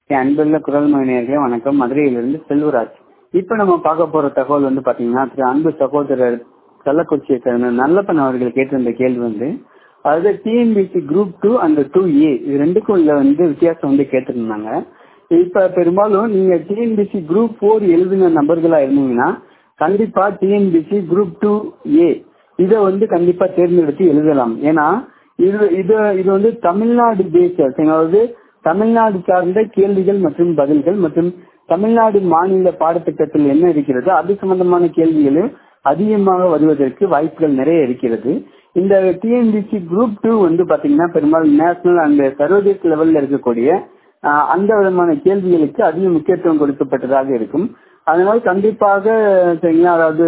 என் அன்புள்ள குரல் மணியர்களே வணக்கம் மதுரையிலிருந்து செல்வராஜ் இப்ப நம்ம பார்க்க போற தகவல் வந்து பாத்தீங்கன்னா திரு அன்பு சகோதரர் கள்ளக்குறிச்சியை சேர்ந்த நல்லப்பன் அவர்கள் கேட்டிருந்த கேள்வி வந்து அதாவது டிஎன்பிசி குரூப் டூ அந்த டூ ஏ இது ரெண்டுக்கும் உள்ள வந்து வித்தியாசம் வந்து கேட்டிருந்தாங்க இப்ப பெரும்பாலும் நீங்க டிஎன்பிசி குரூப் போர் எழுதின நபர்களா இருந்தீங்கன்னா கண்டிப்பா டிஎன்பிசி குரூப் டூ ஏ இதை வந்து கண்டிப்பா தேர்ந்தெடுத்து எழுதலாம் ஏன்னா இது இது இது வந்து தமிழ்நாடு பேஸ் அதாவது தமிழ்நாடு சார்ந்த கேள்விகள் மற்றும் பதில்கள் மற்றும் தமிழ்நாடு மாநில பாடத்திட்டத்தில் என்ன இருக்கிறதோ அது சம்பந்தமான கேள்விகளும் அதிகமாக வருவதற்கு வாய்ப்புகள் நிறைய இருக்கிறது இந்த டிஎன்பிசி குரூப் டூ வந்து பாத்தீங்கன்னா பெரும்பாலும் நேஷனல் அண்ட் சர்வதேச லெவல்ல இருக்கக்கூடிய அந்த விதமான கேள்விகளுக்கு அதிக முக்கியத்துவம் கொடுக்கப்பட்டதாக இருக்கும் அதனால கண்டிப்பாக சரிங்களா அதாவது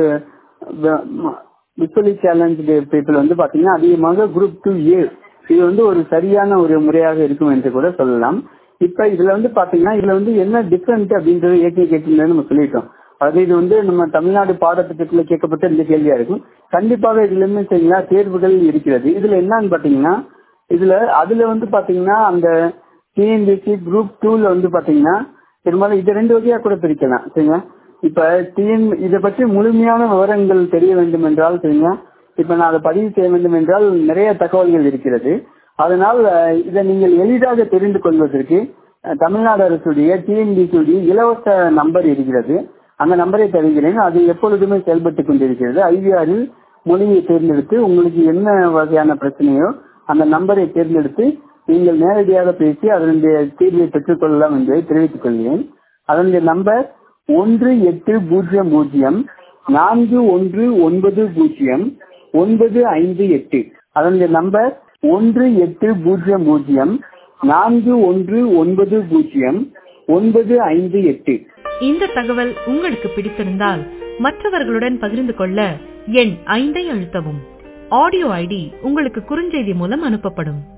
விசுவலி சேலஞ்ச் பீப்புள் வந்து பாத்தீங்கன்னா அதிகமாக குரூப் டூ ஏ இது வந்து ஒரு சரியான ஒரு முறையாக இருக்கும் என்று கூட சொல்லலாம் இப்ப இதுல வந்து பாத்தீங்கன்னா இதுல வந்து என்ன டிஃபரெண்ட் அப்படின்றது ஏற்கனவே கேட்டிருந்தது நம்ம சொல்லிட்டோம் அதாவது இது வந்து நம்ம தமிழ்நாடு பாடத்திட்டத்துல கேட்கப்பட்ட இந்த கேள்வியா இருக்கும் கண்டிப்பாக இதுல இருந்து சரிங்களா தேர்வுகள் இருக்கிறது இதுல என்னன்னு பாத்தீங்கன்னா இதுல அதுல வந்து பாத்தீங்கன்னா அந்த டிஎன்பிசி குரூப் டூல வந்து பாத்தீங்கன்னா பெரும்பாலும் இது ரெண்டு வகையா கூட பிரிக்கலாம் சரிங்களா இப்ப டிஎன் இதை பற்றி முழுமையான விவரங்கள் தெரிய வேண்டும் என்றால் சரிங்களா இப்ப நான் அதை பதிவு செய்ய வேண்டும் என்றால் நிறைய தகவல்கள் இருக்கிறது அதனால் இதை நீங்கள் எளிதாக தெரிந்து கொள்வதற்கு தமிழ்நாடு அரசுடைய டிஎன்பிசியுடைய இலவச நம்பர் இருக்கிறது அந்த நம்பரை தருகிறேன் அது எப்பொழுதுமே செயல்பட்டுக் கொண்டிருக்கிறது ஐவிஆரில் மொழியை தேர்ந்தெடுத்து உங்களுக்கு என்ன வகையான பிரச்சனையோ அந்த நம்பரை தேர்ந்தெடுத்து நீங்கள் நேரடியாக பேசி அதனுடைய தீர்வை பெற்றுக் கொள்ளலாம் என்பதை தெரிவித்துக் கொள்கிறேன் அதனுடைய நம்பர் ஒன்று எட்டு பூஜ்ஜியம் பூஜ்ஜியம் நான்கு ஒன்று ஒன்பது பூஜ்ஜியம் ஒன்பது ஐந்து எட்டு அதனுடைய நம்பர் ஒன்று எட்டு பூஜ்ஜியம் பூஜ்ஜியம் நான்கு ஒன்று ஒன்பது பூஜ்ஜியம் ஒன்பது ஐந்து எட்டு இந்த தகவல் உங்களுக்கு பிடித்திருந்தால் மற்றவர்களுடன் பகிர்ந்து கொள்ள எண் ஐந்தை அழுத்தவும் ஆடியோ ஐடி உங்களுக்கு குறுஞ்செய்தி மூலம் அனுப்பப்படும்